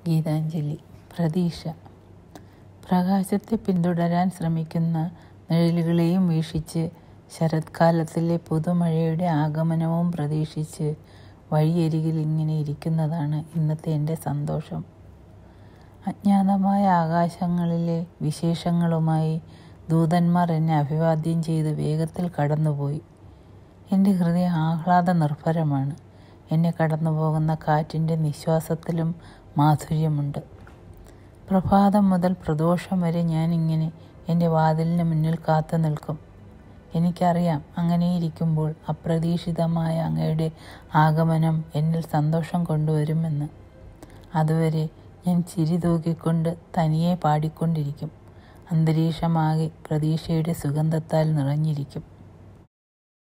ഗീതാഞ്ജലി പ്രതീക്ഷ പ്രകാശത്തെ പിന്തുടരാൻ ശ്രമിക്കുന്ന നിഴലുകളെയും വീക്ഷിച്ച് ശരത്കാലത്തിലെ പുതുമഴയുടെ ആഗമനവും പ്രതീക്ഷിച്ച് വഴിയരികിൽ ഇങ്ങനെ ഇരിക്കുന്നതാണ് ഇന്നത്തെ എൻ്റെ സന്തോഷം അജ്ഞാതമായ ആകാശങ്ങളിലെ വിശേഷങ്ങളുമായി ദൂതന്മാർ എന്നെ അഭിവാദ്യം ചെയ്ത് വേഗത്തിൽ കടന്നുപോയി എൻ്റെ ഹൃദയം ആഹ്ലാദ നിർഭരമാണ് എന്നെ കടന്നു പോകുന്ന കാറ്റിൻ്റെ നിശ്വാസത്തിലും മാധുര്യമുണ്ട് പ്രഭാതം മുതൽ പ്രദോഷം വരെ ഞാനിങ്ങനെ എൻ്റെ വാതിലിന് മുന്നിൽ കാത്തു നിൽക്കും എനിക്കറിയാം അങ്ങനെയിരിക്കുമ്പോൾ അപ്രതീക്ഷിതമായ അങ്ങയുടെ ആഗമനം എന്നിൽ സന്തോഷം കൊണ്ടുവരുമെന്ന് അതുവരെ ഞാൻ ചിരി തൂക്കിക്കൊണ്ട് തനിയെ പാടിക്കൊണ്ടിരിക്കും അന്തരീക്ഷമാകെ പ്രതീക്ഷയുടെ സുഗന്ധത്താൽ നിറഞ്ഞിരിക്കും